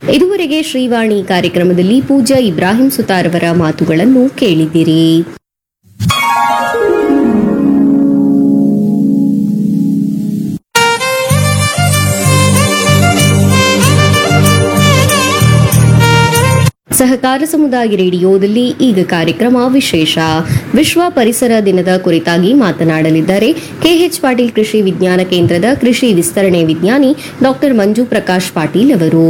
ಇದುವರೆಗೆ ಶ್ರೀವಾಣಿ ಕಾರ್ಯಕ್ರಮದಲ್ಲಿ ಪೂಜಾ ಇಬ್ರಾಹಿಂ ಸುತಾರವರ ಮಾತುಗಳನ್ನು ಕೇಳಿದಿರಿ ಸಹಕಾರ ಸಮುದಾಯ ರೇಡಿಯೋದಲ್ಲಿ ಈಗ ಕಾರ್ಯಕ್ರಮ ವಿಶೇಷ ವಿಶ್ವ ಪರಿಸರ ದಿನದ ಕುರಿತಾಗಿ ಮಾತನಾಡಲಿದ್ದಾರೆ ಕೆಎಚ್ ಪಾಟೀಲ್ ಕೃಷಿ ವಿಜ್ಞಾನ ಕೇಂದ್ರದ ಕೃಷಿ ವಿಸ್ತರಣೆ ವಿಜ್ಞಾನಿ ಡಾಕ್ಟರ್ ಮಂಜು ಪ್ರಕಾಶ್ ಪಾಟೀಲ್ ಅವರು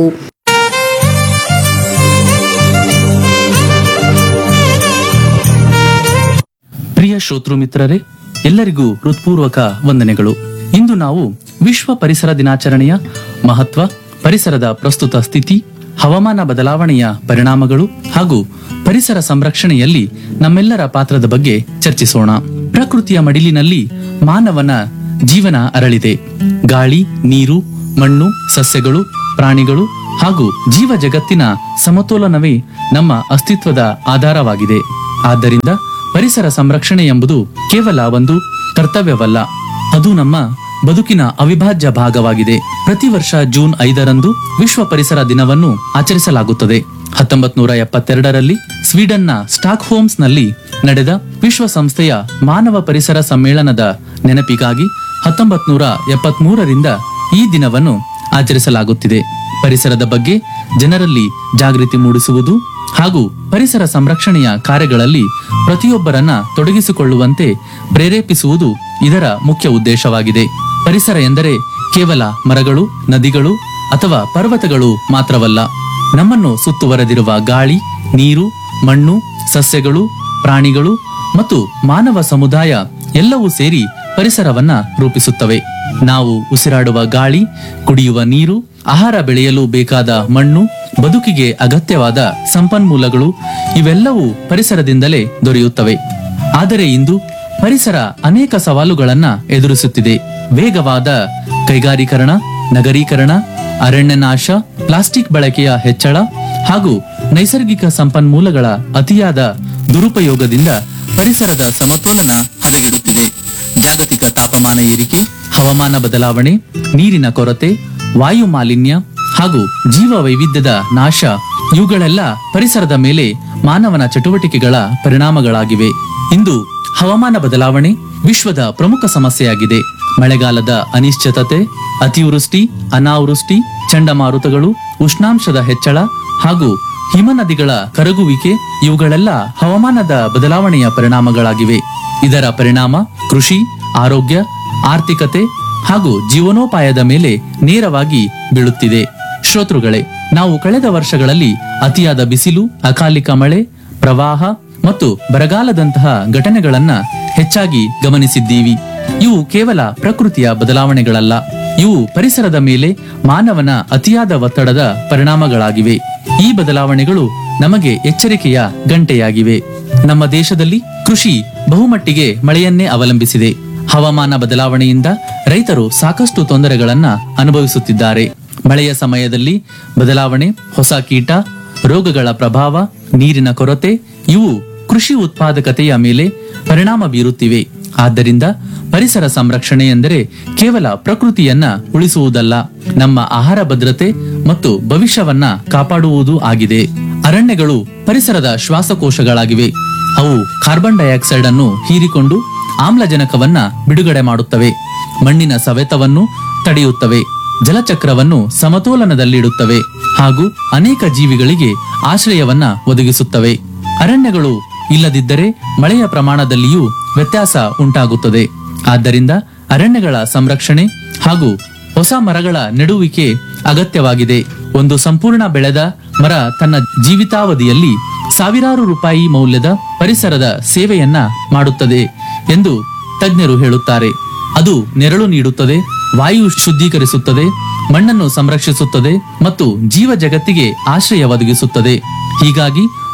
ಪ್ರಿಯ ಶ್ರೋತೃ ಮಿತ್ರರೇ ಎಲ್ಲರಿಗೂ ಹೃತ್ಪೂರ್ವಕ ವಂದನೆಗಳು ಇಂದು ನಾವು ವಿಶ್ವ ಪರಿಸರ ದಿನಾಚರಣೆಯ ಮಹತ್ವ ಪರಿಸರದ ಪ್ರಸ್ತುತ ಸ್ಥಿತಿ ಹವಾಮಾನ ಬದಲಾವಣೆಯ ಪರಿಣಾಮಗಳು ಹಾಗೂ ಪರಿಸರ ಸಂರಕ್ಷಣೆಯಲ್ಲಿ ನಮ್ಮೆಲ್ಲರ ಪಾತ್ರದ ಬಗ್ಗೆ ಚರ್ಚಿಸೋಣ ಪ್ರಕೃತಿಯ ಮಡಿಲಿನಲ್ಲಿ ಮಾನವನ ಜೀವನ ಅರಳಿದೆ ಗಾಳಿ ನೀರು ಮಣ್ಣು ಸಸ್ಯಗಳು ಪ್ರಾಣಿಗಳು ಹಾಗೂ ಜೀವ ಜಗತ್ತಿನ ಸಮತೋಲನವೇ ನಮ್ಮ ಅಸ್ತಿತ್ವದ ಆಧಾರವಾಗಿದೆ ಆದ್ದರಿಂದ ಪರಿಸರ ಸಂರಕ್ಷಣೆ ಎಂಬುದು ಕೇವಲ ಒಂದು ಕರ್ತವ್ಯವಲ್ಲ ಅದು ನಮ್ಮ ಬದುಕಿನ ಅವಿಭಾಜ್ಯ ಭಾಗವಾಗಿದೆ ಪ್ರತಿ ವರ್ಷ ಜೂನ್ ಐದರಂದು ವಿಶ್ವ ಪರಿಸರ ದಿನವನ್ನು ಆಚರಿಸಲಾಗುತ್ತದೆ ಹತ್ತೊಂಬತ್ ನೂರ ಎಪ್ಪತ್ತೆರಡರಲ್ಲಿ ಸ್ವೀಡನ್ನ ಸ್ಟಾಕ್ ಹೋಮ್ಸ್ ನಲ್ಲಿ ನಡೆದ ವಿಶ್ವಸಂಸ್ಥೆಯ ಮಾನವ ಪರಿಸರ ಸಮ್ಮೇಳನದ ನೆನಪಿಗಾಗಿ ಹತ್ತೊಂಬತ್ ನೂರ ಎಪ್ಪತ್ಮೂರರಿಂದ ಈ ದಿನವನ್ನು ಆಚರಿಸಲಾಗುತ್ತಿದೆ ಪರಿಸರದ ಬಗ್ಗೆ ಜನರಲ್ಲಿ ಜಾಗೃತಿ ಮೂಡಿಸುವುದು ಹಾಗೂ ಪರಿಸರ ಸಂರಕ್ಷಣೆಯ ಕಾರ್ಯಗಳಲ್ಲಿ ಪ್ರತಿಯೊಬ್ಬರನ್ನ ತೊಡಗಿಸಿಕೊಳ್ಳುವಂತೆ ಪ್ರೇರೇಪಿಸುವುದು ಇದರ ಮುಖ್ಯ ಉದ್ದೇಶವಾಗಿದೆ ಪರಿಸರ ಎಂದರೆ ಕೇವಲ ಮರಗಳು ನದಿಗಳು ಅಥವಾ ಪರ್ವತಗಳು ಮಾತ್ರವಲ್ಲ ನಮ್ಮನ್ನು ಸುತ್ತುವರೆದಿರುವ ಗಾಳಿ ನೀರು ಮಣ್ಣು ಸಸ್ಯಗಳು ಪ್ರಾಣಿಗಳು ಮತ್ತು ಮಾನವ ಸಮುದಾಯ ಎಲ್ಲವೂ ಸೇರಿ ಪರಿಸರವನ್ನ ರೂಪಿಸುತ್ತವೆ ನಾವು ಉಸಿರಾಡುವ ಗಾಳಿ ಕುಡಿಯುವ ನೀರು ಆಹಾರ ಬೆಳೆಯಲು ಬೇಕಾದ ಮಣ್ಣು ಬದುಕಿಗೆ ಅಗತ್ಯವಾದ ಸಂಪನ್ಮೂಲಗಳು ಇವೆಲ್ಲವೂ ಪರಿಸರದಿಂದಲೇ ದೊರೆಯುತ್ತವೆ ಆದರೆ ಇಂದು ಪರಿಸರ ಅನೇಕ ಸವಾಲುಗಳನ್ನ ಎದುರಿಸುತ್ತಿದೆ ವೇಗವಾದ ಕೈಗಾರೀಕರಣ ನಗರೀಕರಣ ಅರಣ್ಯನಾಶ ಪ್ಲಾಸ್ಟಿಕ್ ಬಳಕೆಯ ಹೆಚ್ಚಳ ಹಾಗೂ ನೈಸರ್ಗಿಕ ಸಂಪನ್ಮೂಲಗಳ ಅತಿಯಾದ ದುರುಪಯೋಗದಿಂದ ಪರಿಸರದ ಸಮತೋಲನ ಹದಗೆಡುತ್ತಿದೆ ಜಾಗತಿಕ ತಾಪಮಾನ ಏರಿಕೆ ಹವಾಮಾನ ಬದಲಾವಣೆ ನೀರಿನ ಕೊರತೆ ವಾಯು ಮಾಲಿನ್ಯ ಹಾಗೂ ಜೀವ ವೈವಿಧ್ಯದ ನಾಶ ಇವುಗಳೆಲ್ಲ ಪರಿಸರದ ಮೇಲೆ ಮಾನವನ ಚಟುವಟಿಕೆಗಳ ಪರಿಣಾಮಗಳಾಗಿವೆ ಇಂದು ಹವಾಮಾನ ಬದಲಾವಣೆ ವಿಶ್ವದ ಪ್ರಮುಖ ಸಮಸ್ಯೆಯಾಗಿದೆ ಮಳೆಗಾಲದ ಅನಿಶ್ಚಿತತೆ ಅತಿವೃಷ್ಟಿ ಅನಾವೃಷ್ಟಿ ಚಂಡಮಾರುತಗಳು ಉಷ್ಣಾಂಶದ ಹೆಚ್ಚಳ ಹಾಗೂ ಹಿಮನದಿಗಳ ಕರಗುವಿಕೆ ಇವುಗಳೆಲ್ಲ ಹವಾಮಾನದ ಬದಲಾವಣೆಯ ಪರಿಣಾಮಗಳಾಗಿವೆ ಇದರ ಪರಿಣಾಮ ಕೃಷಿ ಆರೋಗ್ಯ ಆರ್ಥಿಕತೆ ಹಾಗೂ ಜೀವನೋಪಾಯದ ಮೇಲೆ ನೇರವಾಗಿ ಬೀಳುತ್ತಿದೆ ಶ್ರೋತೃಗಳೇ ನಾವು ಕಳೆದ ವರ್ಷಗಳಲ್ಲಿ ಅತಿಯಾದ ಬಿಸಿಲು ಅಕಾಲಿಕ ಮಳೆ ಪ್ರವಾಹ ಮತ್ತು ಬರಗಾಲದಂತಹ ಘಟನೆಗಳನ್ನ ಹೆಚ್ಚಾಗಿ ಗಮನಿಸಿದ್ದೀವಿ ಇವು ಕೇವಲ ಪ್ರಕೃತಿಯ ಬದಲಾವಣೆಗಳಲ್ಲ ಇವು ಪರಿಸರದ ಮೇಲೆ ಮಾನವನ ಅತಿಯಾದ ಒತ್ತಡದ ಪರಿಣಾಮಗಳಾಗಿವೆ ಈ ಬದಲಾವಣೆಗಳು ನಮಗೆ ಎಚ್ಚರಿಕೆಯ ಗಂಟೆಯಾಗಿವೆ ನಮ್ಮ ದೇಶದಲ್ಲಿ ಕೃಷಿ ಬಹುಮಟ್ಟಿಗೆ ಮಳೆಯನ್ನೇ ಅವಲಂಬಿಸಿದೆ ಹವಾಮಾನ ಬದಲಾವಣೆಯಿಂದ ರೈತರು ಸಾಕಷ್ಟು ತೊಂದರೆಗಳನ್ನ ಅನುಭವಿಸುತ್ತಿದ್ದಾರೆ ಮಳೆಯ ಸಮಯದಲ್ಲಿ ಬದಲಾವಣೆ ಹೊಸ ಕೀಟ ರೋಗಗಳ ಪ್ರಭಾವ ನೀರಿನ ಕೊರತೆ ಇವು ಕೃಷಿ ಉತ್ಪಾದಕತೆಯ ಮೇಲೆ ಪರಿಣಾಮ ಬೀರುತ್ತಿವೆ ಆದ್ದರಿಂದ ಪರಿಸರ ಸಂರಕ್ಷಣೆ ಎಂದರೆ ಕೇವಲ ಪ್ರಕೃತಿಯನ್ನ ಉಳಿಸುವುದಲ್ಲ ನಮ್ಮ ಆಹಾರ ಭದ್ರತೆ ಮತ್ತು ಭವಿಷ್ಯವನ್ನ ಕಾಪಾಡುವುದು ಆಗಿದೆ ಅರಣ್ಯಗಳು ಪರಿಸರದ ಶ್ವಾಸಕೋಶಗಳಾಗಿವೆ ಅವು ಕಾರ್ಬನ್ ಡೈಆಕ್ಸೈಡ್ ಅನ್ನು ಹೀರಿಕೊಂಡು ಆಮ್ಲಜನಕವನ್ನ ಬಿಡುಗಡೆ ಮಾಡುತ್ತವೆ ಮಣ್ಣಿನ ಸವೆತವನ್ನು ತಡೆಯುತ್ತವೆ ಜಲಚಕ್ರವನ್ನು ಸಮತೋಲನದಲ್ಲಿಡುತ್ತವೆ ಹಾಗೂ ಅನೇಕ ಜೀವಿಗಳಿಗೆ ಆಶ್ರಯವನ್ನ ಒದಗಿಸುತ್ತವೆ ಅರಣ್ಯಗಳು ಇಲ್ಲದಿದ್ದರೆ ಮಳೆಯ ಪ್ರಮಾಣದಲ್ಲಿಯೂ ವ್ಯತ್ಯಾಸ ಉಂಟಾಗುತ್ತದೆ ಆದ್ದರಿಂದ ಅರಣ್ಯಗಳ ಸಂರಕ್ಷಣೆ ಹಾಗೂ ಹೊಸ ಮರಗಳ ನೆಡುವಿಕೆ ಅಗತ್ಯವಾಗಿದೆ ಒಂದು ಸಂಪೂರ್ಣ ಬೆಳೆದ ಮರ ತನ್ನ ಜೀವಿತಾವಧಿಯಲ್ಲಿ ಸಾವಿರಾರು ರೂಪಾಯಿ ಮೌಲ್ಯದ ಪರಿಸರದ ಸೇವೆಯನ್ನ ಮಾಡುತ್ತದೆ ಎಂದು ತಜ್ಞರು ಹೇಳುತ್ತಾರೆ ಅದು ನೆರಳು ನೀಡುತ್ತದೆ ವಾಯು ಶುದ್ಧೀಕರಿಸುತ್ತದೆ ಮಣ್ಣನ್ನು ಸಂರಕ್ಷಿಸುತ್ತದೆ ಮತ್ತು ಜೀವ ಜಗತ್ತಿಗೆ ಆಶ್ರಯ ಒದಗಿಸುತ್ತದೆ ಹೀಗಾಗಿ